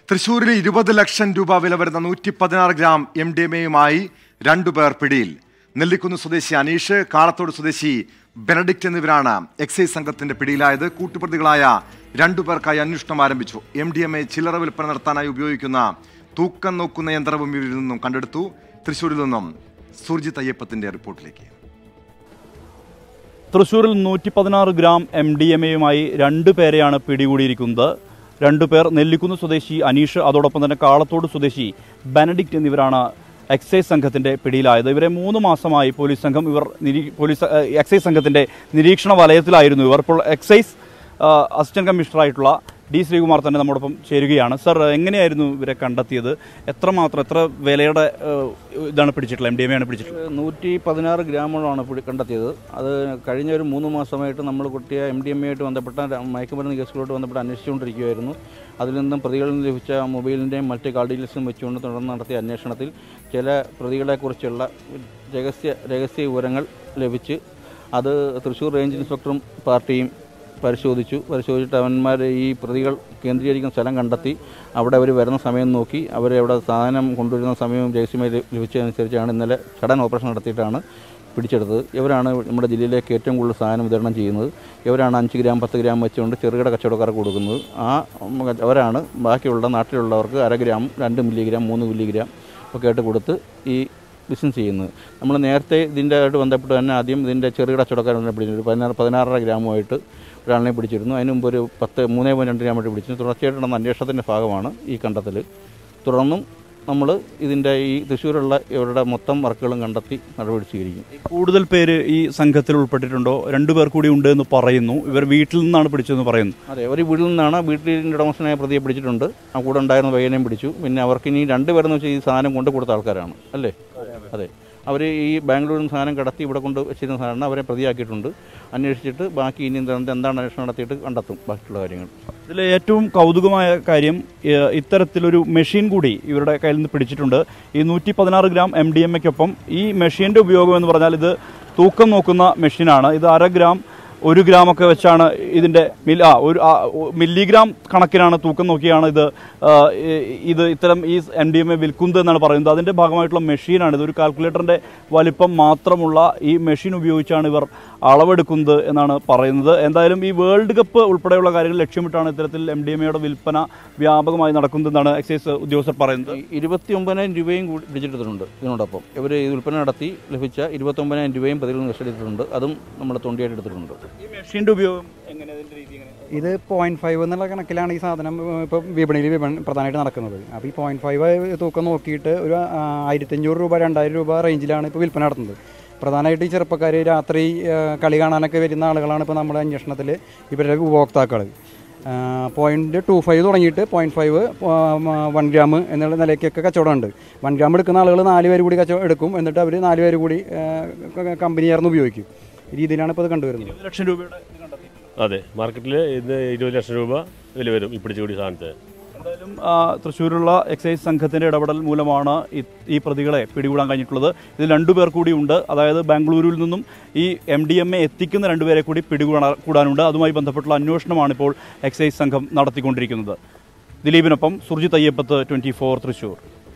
തൃശൂരിൽ ഇരുപത് ലക്ഷം രൂപ വില വരുന്ന നൂറ്റി പതിനാറ് ഗ്രാം എം ഡി എം എയുമായി രണ്ടുപേർ പിടിയിൽ നെല്ലിക്കുന്ന് സ്വദേശി അനീഷ് കാളത്തോട് സ്വദേശി ബെനഡിക്റ്റ് എന്നിവരാണ് എക്സൈസ് സംഘത്തിന്റെ പിടിയിലായത് കൂട്ടുപ്രതികളായ രണ്ടുപേർക്കായി അന്വേഷണം ആരംഭിച്ചു എം ഡി എം എ ചില്ലറ വിൽപ്പന നടത്താനായി ഉപയോഗിക്കുന്ന തൂക്കം നോക്കുന്ന യന്ത്രവും ഇവരിൽ നിന്നും കണ്ടെടുത്തു തൃശൂരിൽ നിന്നും സുർജിത് അയ്യപ്പത്തിന്റെ റിപ്പോർട്ടിലേക്ക് തൃശൂരിൽ നൂറ്റി പതിനാറ് ഗ്രാം എം ഡി എം എയുമായി രണ്ട് പേരെയാണ് പിടികൂടിയിരിക്കുന്നത് രണ്ടുപേർ നെല്ലിക്കുന്ന് സ്വദേശി അനീഷ് അതോടൊപ്പം തന്നെ കാളത്തോട് സ്വദേശി ബെനഡിക്റ്റ് എന്നിവരാണ് എക്സൈസ് സംഘത്തിന്റെ പിടിയിലായത് ഇവരെ മൂന്ന് മാസമായി പോലീസ് സംഘം ഇവർ നിരീ- പോലീസ് ഏഹ്, എക്സൈസ് സംഘത്തിന്റെ നിരീക്ഷണ വലയത്തിലായിരുന്നു ഇവർ ഇപ്പോൾ എക്സൈസ് ഏഹ്, അസിസ്റ്റന്റ് കമ്മീഷണറായിട്ടുള്ള ഡി ശ്രീകുമാർ തന്നെ നമ്മോടൊപ്പം ചേരുകയാണ് സർ എങ്ങനെയായിരുന്നു ഇവരെ കണ്ടെത്തിയത് എത്രമാത്രം എത്ര വിലയുടെ ഏഹ്, ഇതാണ് പിടിച്ചിട്ടുള്ളത് എം ഡി എം ആണ് പിടിച്ചിട്ടുള്ളത് നൂറ്റി പതിനാറ് ഗ്രാമോളമാണ് പിടി- കണ്ടെത്തിയത് അത് കഴിഞ്ഞ ഒരു മൂന്ന് മാസമായിട്ട് നമ്മൾ കുട്ടിയെ എം ഡി എം എ ആയിട്ട് ബന്ധപ്പെട്ട ര- മയക്കുമരുന്ന് കേസുകളോട്ട് ബന്ധപ്പെട്ട് അന്വേഷിച്ചുകൊണ്ടിരിക്കുകയായിരുന്നു അതിൽ നിന്നും പ്രതികളിൽ നിന്ന് ലഭിച്ച മൊബൈലിൻ്റെയും മറ്റ് കാർഡ് ഡീറ്റെയിൽസും വെച്ചുകൊണ്ട് തുടർന്ന് നടത്തിയ അന്വേഷണത്തിൽ ചില പ്രതികളെക്കുറിച്ചുള്ള രഹസ്യ രഹസ്യ വിവരങ്ങൾ ലഭിച്ച് അത് തൃശ്ശൂർ റേഞ്ച് ഇൻസ്പെക്ടറും പാർട്ടിയും പരിശോധിച്ചു പരിശോധിച്ചിട്ട് അവന്മാർ ഈ പ്രതികൾ കേന്ദ്രീകരിക്കുന്ന സ്ഥലം കണ്ടെത്തി അവിടെ അവർ വരുന്ന സമയം നോക്കി അവരവിടെ സാധനം കൊണ്ടുവരുന്ന സമയവും രഹസ്യമായി ലഭി- ലഭിച്ചതനുസരിച്ചാണ് ഇന്നലെ സഡൻ ഓപ്പറേഷൻ നടത്തിയിട്ടാണ് പിടിച്ചെടുത്തത് ഇവരാണ് നമ്മുടെ ജില്ലയിലേക്ക് ഏറ്റവും കൂടുതൽ സാധനം വിതരണം ചെയ്യുന്നത് ഇവരാണ് അഞ്ച് ഗ്രാം പത്ത് ഗ്രാം വെച്ചുകൊണ്ട് ചെറുകിട കച്ചവടക്കാർക്ക് കൊടുക്കുന്നത് ആ ഉം, അവരാണ് ബാക്കിയുള്ള നാട്ടിലുള്ളവർക്ക് അര ഗ്രാം രണ്ട് മില്ലിഗ്രാം മൂന്ന് മില്ലിഗ്രാം ഒക്കെ ആയിട്ട് കൊടുത്ത് ഈ ബിസിനസ് ചെയ്യുന്നത് നമ്മൾ നേരത്തെ ഇതിൻ്റെ ആയിട്ട് ബന്ധപ്പെട്ട് തന്നെ ആദ്യം ഇതിൻ്റെ ചെറുകിട കച്ചവടക്കാരെ പിടിച്ചിരുന്നു ഒരു പതിനാറ് പതിനാറര ഗ്രാമുമായിട്ട് ഒരാളിനെ പിടിച്ചിരുന്നു അതിന് മുമ്പ് ഒരു പത്ത് മൂന്നേ പോയിന്റ് രണ്ട് ഗ്രാമായിട്ട് പിടിച്ചിരുന്നു തുടർച്ചയായിട്ട് നടന്ന അന്വേഷണത്തിൻ്റെ ഭാഗമാണ് ഈ കണ്ടെത്തൽ തുടർന്നും നമ്മൾ ഇതിൻ്റെ ഈ തൃശ്ശൂരുള്ള ഇവരുടെ മൊത്തം വർക്കുകളും കണ്ടെത്തി നടപടി സ്വീകരിക്കും കൂടുതൽ പേര് ഈ സംഘത്തിൽ ഉൾപ്പെട്ടിട്ടുണ്ടോ രണ്ടുപേർ കൂടി ഉണ്ട് എന്ന് പറയുന്നു ഇവർ വീട്ടിൽ നിന്നാണ് പിടിച്ചതെന്ന് പറയുന്നു അതെ ഒരു വീട്ടിൽ നിന്നാണ് വീട്ടിൻ്റെ ഉടമസ്ഥനായ പ്രതിയെ പിടിച്ചിട്ടുണ്ട് ആ കൂടെ ഉണ്ടായിരുന്ന പയ്യനെയും പിടിച്ചു പിന്നെ അവർക്ക് ഇനി രണ്ടുപേരെന്ന് വെച്ചാൽ ഈ സാധനം കൊണ്ട് കൊടുത്ത ആൾക്കാരാണ് അല്ലേ അതെ അവർ ഈ ബാംഗ്ലൂരിൽ നിന്ന് സാധനം കടത്തി ഇവിടെ കൊണ്ട് വെച്ചിരുന്ന സാധനം അവരെ പ്രതിയാക്കിയിട്ടുണ്ട് അന്വേഷിച്ചിട്ട് ബാക്കി ഇനി എന്താണ് എന്താണ് അന്വേഷണം നടത്തിയിട്ട് കണ്ടെത്തും ബാക്കിയുള്ള കാര്യങ്ങൾ ഇതിൽ ഏറ്റവും കൗതുകമായ കാര്യം ഏഹ്, ഇത്തരത്തിലൊരു മെഷീൻ കൂടി ഇവരുടെ കയ്യിൽ നിന്ന് പിടിച്ചിട്ടുണ്ട് ഈ നൂറ്റി പതിനാറ് ഗ്രാം എം ഡി എം എക്കൊപ്പം ഈ മെഷീൻ്റെ ഉപയോഗം എന്ന് പറഞ്ഞാൽ ഇത് തൂക്കം നോക്കുന്ന മെഷീനാണ് ഇത് അര ഗ്രാം ഒരു ഗ്രാം ഒക്കെ വെച്ചാണ് ഇതിൻ്റെ മിൽ ആ ഒരു ആ, ഒ- മില്ലിഗ്രാം കണക്കിനാണ് തൂക്കം നോക്കിയാണ് ഇത് ആ, ഈ- ഇത് ഇത്തരം ഈ എം ഡി എം എ വിൽക്കുന്നത് എന്നാണ് പറയുന്നത് അതിൻ്റെ ഭാഗമായിട്ടുള്ള മെഷീനാണ് ഇത് ഒരു കാൽക്കുലേറ്ററിൻ്റെ വലിപ്പം മാത്രമുള്ള ഈ മെഷീൻ ഉപയോഗിച്ചാണ് ഇവർ അളവെടുക്കുന്നത് എന്നാണ് പറയുന്നത് എന്തായാലും ഈ വേൾഡ് കപ്പ് ഉൾപ്പെടെയുള്ള കാര്യങ്ങൾ ലക്ഷ്യമിട്ടാണ് ഇത്തരത്തിൽ എം ഡി എം എയുടെ വിൽപ്പന വ്യാപകമായി നടക്കുന്നതെന്നാണ് എക്സൈസ് ഉദ്യോഗസ്ഥർ പറയുന്നത് ഇരുപത്തി ഒമ്പതിനായിരം രൂപയും കൂടി പിടിച്ചെടുത്തിട്ടുണ്ട് ഇതിനോടൊപ്പം ഇവർ ഈ വിൽപ്പന നടത്തി ലഭിച്ച ഇരുപത്തി ഒമ്പതിനായിരം രൂപയും പ്രതികളിൽ നിന്ന് കസ്റ്റഡിയിട്ടുണ്ട് അതും നമ്മൾ തൊണ്ടിയായിട്ട് എടുത്തിട്ടുണ്ട് ഈ മെഷീൻ്റെ ഉപയോഗം എങ്ങനെ അതിൻ്റെ രീതി എങ്ങനെ ഇത് പോയിന്റ് ഫൈവ് എന്നുള്ള കണക്കിലാണ് ഈ സാധനം ഇപ്പോൾ വിപണിയിൽ വിപണി പ്രധാനമായിട്ട് നടക്കുന്നത് അപ്പോൾ ഈ പോയിന്റ് ഫൈവ് തൂക്കം നോക്കിയിട്ട് ഒരു ആ, ആയിരത്തഞ്ഞൂറ് രൂപ രണ്ടായിരം രൂപ റേഞ്ചിലാണ് ഇപ്പോൾ വിൽപ്പന നടത്തുന്നത് പ്രധാനമായിട്ട് ഈ ചെറുപ്പക്കാർ രാത്രി ആ, കളി കാണാനൊക്കെ വരുന്ന ആളുകളാണ് ഇപ്പോൾ നമ്മുടെ അന്വേഷണത്തിൽ ഇവരുടെ ഉപഭോക്താക്കൾ പോയിന്റ് ടു ഫൈവ് തുടങ്ങിയിട്ട് പോയിന്റ് ഫൈവ് വൺ ഗ്രാം എന്നുള്ള നിലയ്ക്കൊക്കെ കച്ചവടമുണ്ട് വൺ ഗ്രാം എടുക്കുന്ന ആളുകൾ നാല് പേര് കൂടി കച്ചവടം എടുക്കും എന്നിട്ട് അവർ നാല് പേര് കൂടി ആ, കമ്പനി ചേർന്ന് ഉപയോഗിക്കും ഈ രീതിയിലാണ് ഇപ്പോൾ ഇത് കണ്ടുവരുന്നത് ഇരുപത് ലക്ഷം രൂപയുടെ ഇത് കണ്ടെത്തി അതെ മാർക്കറ്റിൽ ഇന്ന് ഇരുപത് ലക്ഷം രൂപ വില വരും ഈ പിടിച്ചുകൂടി സാധനത്തിന് എന്തായാലും ആ, തൃശ്ശൂരുള്ള എക്സൈസ് സംഘത്തിന്റെ ഇടപെടൽ മൂലമാണ് ഈ- ഈ പ്രതികളെ പിടികൂടാൻ കഴിഞ്ഞിട്ടുള്ളത് ഇതിൽ രണ്ടുപേർ കൂടിയുണ്ട് അതായത് ബാംഗ്ലൂരിൽ നിന്നും ഈ എം ഡി എം എ എത്തിക്കുന്ന രണ്ടുപേരെ കൂടി പിടികൂടാ കൂടാനുണ്ട് അതുമായി ബന്ധപ്പെട്ടുള്ള അന്വേഷണമാണ് ഇപ്പോൾ എക്സൈസ് സംഘം നടത്തിക്കൊണ്ടിരിക്കുന്നത് ദിലീപിനൊപ്പം സുർജിത് അയ്യപ്പത്ത് ട്വന്റി ഫോർ തൃശ്ശൂർ